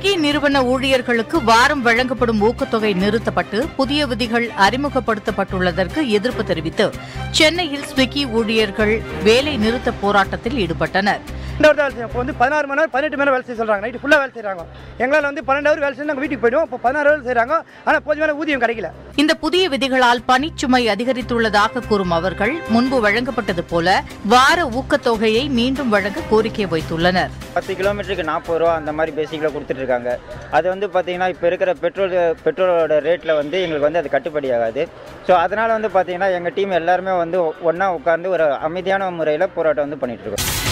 Swiggy நிறுவன ஊழியர்களுக்கு வாரம் வழங்கப்படும் ஊக்கத்தொகை நிறுத்தப்பட்டு புதிய விதிகள் அறிமுகப்படுத்தப்பட்டுள்ளதற்கு எதிர்ப்பு தெரிவித்து சென்னையில் ஸ்விக்கி ஊழியர்கள் வேலை நிறுத்த போராட்டத்தில் ஈடுபட்டனர் ரெண்டு வருஷம் வேலை செய்யும் இப்போ வந்து பதினாறு மணி நேரம் பதினெட்டு மணி நேரம் வேலை செய்ய சொல்கிறாங்க நைட்டு ஃபுல்லாக வேலை செய்கிறாங்க எங்களால் வந்து பன்னெண்டு ஹவர் வேலை செஞ்சு நாங்கள் வீட்டுக்கு போயிடுவோம் இப்போ பதினாறு வேலை செய்கிறாங்க ஆனால் போதுமான ஊதியம் கிடைக்கல இந்த புதிய விதிகளால் பணிச்சுமை அதிகரித்துள்ளதாக கூறும் அவர்கள் முன்பு வழங்கப்பட்டது போல வார ஊக்கத்தொகையை மீண்டும் வழங்க கோரிக்கை வைத்துள்ளனர் பத்து கிலோமீட்டருக்கு நாற்பது ரூபா அந்த மாதிரி பேசிக்கில் கொடுத்துட்ருக்காங்க அது வந்து பார்த்தீங்கன்னா இப்போ இருக்கிற பெட்ரோல் பெட்ரோலோட ரேட்டில் வந்து எங்களுக்கு வந்து அது கட்டுப்படி ஆகாது ஸோ அதனால் வந்து பார்த்தீங்கன்னா எங்கள் டீம் எல்லாருமே வந்து ஒன்றா உட்காந்து ஒரு அமைதியான முறையில் போராட்டம் வந்து பண்ணிகிட்ருக்கோம்